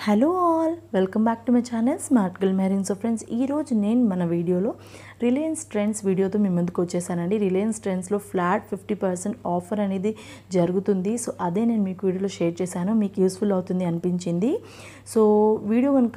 hello all welcome back to my channel smart girl మ్యారింగ్ so friends ఈరోజు నేను మన వీడియోలో రిలయన్స్ ట్రెండ్స్ వీడియోతో మీ ముందుకు వచ్చేసానండి రిలయన్స్ ట్రెండ్స్లో ఫ్లాట్ ఫిఫ్టీ పర్సెంట్ ఆఫర్ అనేది జరుగుతుంది సో అదే నేను మీకు వీడియోలో షేర్ చేశాను మీకు యూస్ఫుల్ అవుతుంది అనిపించింది సో వీడియో కనుక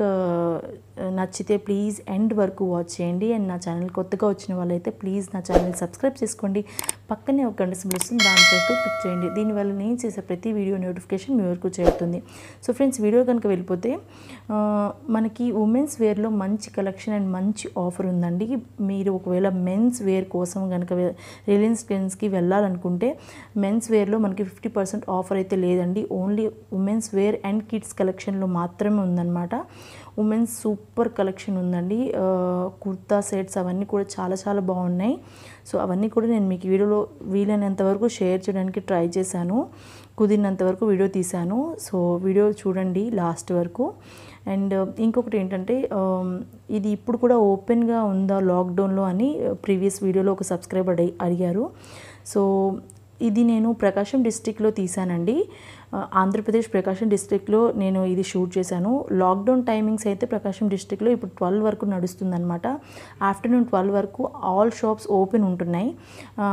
నచ్చితే ప్లీజ్ ఎండ్ వరకు వాచ్ చేయండి అండ్ నా ఛానల్ కొత్తగా వచ్చిన వాళ్ళైతే ప్లీజ్ నా ఛానల్ సబ్స్క్రైబ్ చేసుకోండి పక్కనే ఒక గంట సింబల్ వస్తుంది దానిపై క్లిక్ చేయండి దీనివల్ల నేను చేసే ప్రతి వీడియో నోటిఫికేషన్ మీ వరకు చేరుతుంది సో ఫ్రెండ్స్ వీడియో కనుక వెళ్ళిపోతే ఆ, మనకి ఉమెన్స్ వేర్లో మంచి కలెక్షన్ అండ్ మంచి ఆఫర్ ఉందండి మీరు ఒకవేళ మెన్స్ వేర్ కోసం కనుక వె- రిలయన్స్ ట్రెండ్స్కి వెళ్ళాలనుకుంటే మెన్స్ వేర్లో మనకి ఫిఫ్టీ పర్సెంట్ ఆఫర్ అయితే లేదండి only women's wear and kids కలెక్షన్లో మాత్రమే ఉందన్నమాట ఉమెన్స్ సూపర్ కలెక్షన్ ఉందండి ఆ, కుర్తా సెట్స్ అవన్నీ కూడా చాలా చాలా బాగున్నాయి సో అవన్నీ కూడా నేను మీకు వీడియోలో వీలైనంత వరకు షేర్ చేయడానికి ట్రై చేశాను కుదిరినంత వరకు వీడియో తీశాను సో వీడియో చూడండి లాస్ట్ వరకు అండ్ ఇంకొకటి ఏంటంటే ఆ, ఇది ఇప్పుడు కూడా ఓపెన్గా ఉందా లాక్డౌన్లో అని ప్రీవియస్ వీడియోలో ఒక సబ్స్క్రైబర్ అడి అడిగారు సో ఇది నేను ప్రకాశం డిస్టిక్లో తీశానండి ఆ, ఆంధ్రప్రదేశ్ ప్రకాశం డిస్టిక్లో నేను ఇది షూట్ చేశాను లాక్డౌన్ టైమింగ్స్ అయితే ప్రకాశం డిస్టిక్లో ఇప్పుడు ట్వెల్వ్ వరకు నడుస్తుందన్నమాట ఆఫ్టర్నూన్ ట్వెల్వ్ వరకు ఆల్ షాప్స్ ఓపెన్ ఉంటున్నాయి ఆ,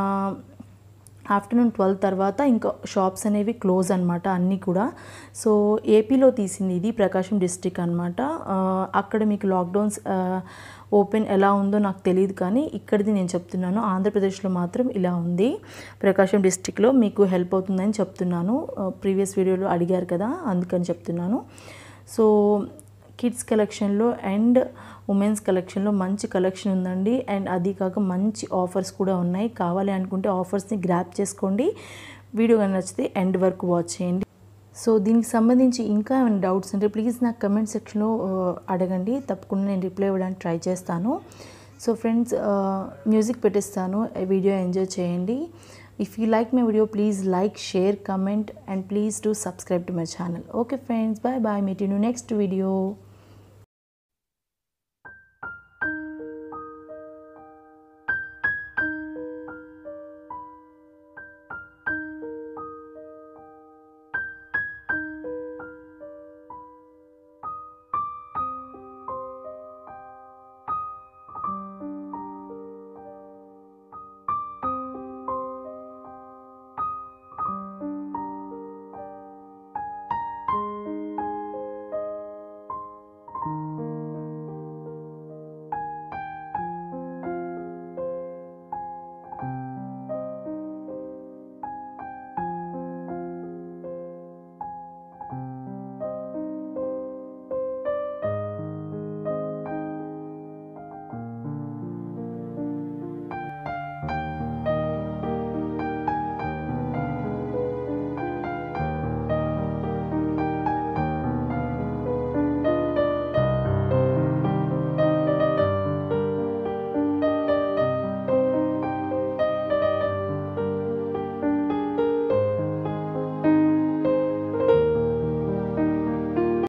ఆఫ్టర్నూన్ ట్వెల్వ్ తర్వాత ఇంకా షాప్స్ అనేవి క్లోజ్ అనమాట అన్నీ కూడా సో ఏపీలో తీసింది ఇది ప్రకాశం డిస్టిక్ అనమాట అక్కడ మీకు లాక్డౌన్స్ ఆ, ఓపెన్ ఎలా ఉందో నాకు తెలియదు కానీ ఇక్కడిది నేను చెప్తున్నాను ఆంధ్రప్రదేశ్లో మాత్రం ఇలా ఉంది ప్రకాశం డిస్టిక్లో మీకు హెల్ప్ అవుతుందని చెప్తున్నాను ప్రీవియస్ వీడియోలో అడిగారు కదా అందుకని చెప్తున్నాను సో కిడ్స్ కలెక్షన్లో అండ్ ఉమెన్స్ కలెక్షన్లో మంచి కలెక్షన్ ఉందండి అండ్ అది కాక మంచి ఆఫర్స్ కూడా ఉన్నాయి కావాలి అనుకుంటే ఆఫర్స్ని గ్రాప్ చేసుకోండి వీడియో కానీ నచ్చితే ఎండ్ వరకు వాచ్ చేయండి సో దీనికి సంబంధించి ఇంకా ఏమైనా డౌట్స్ ఉంటే ప్లీజ్ నాకు కమెంట్ సెక్షన్లో అడగండి తప్పకుండా నేను రిప్లై ఇవ్వడానికి ట్రై చేస్తాను సో ఫ్రెండ్స్ మ్యూజిక్ పెట్టిస్తాను వీడియో ఎంజాయ్ చేయండి if you like my video please like share comment and please to subscribe to my channel okay friends bye bye meet you next video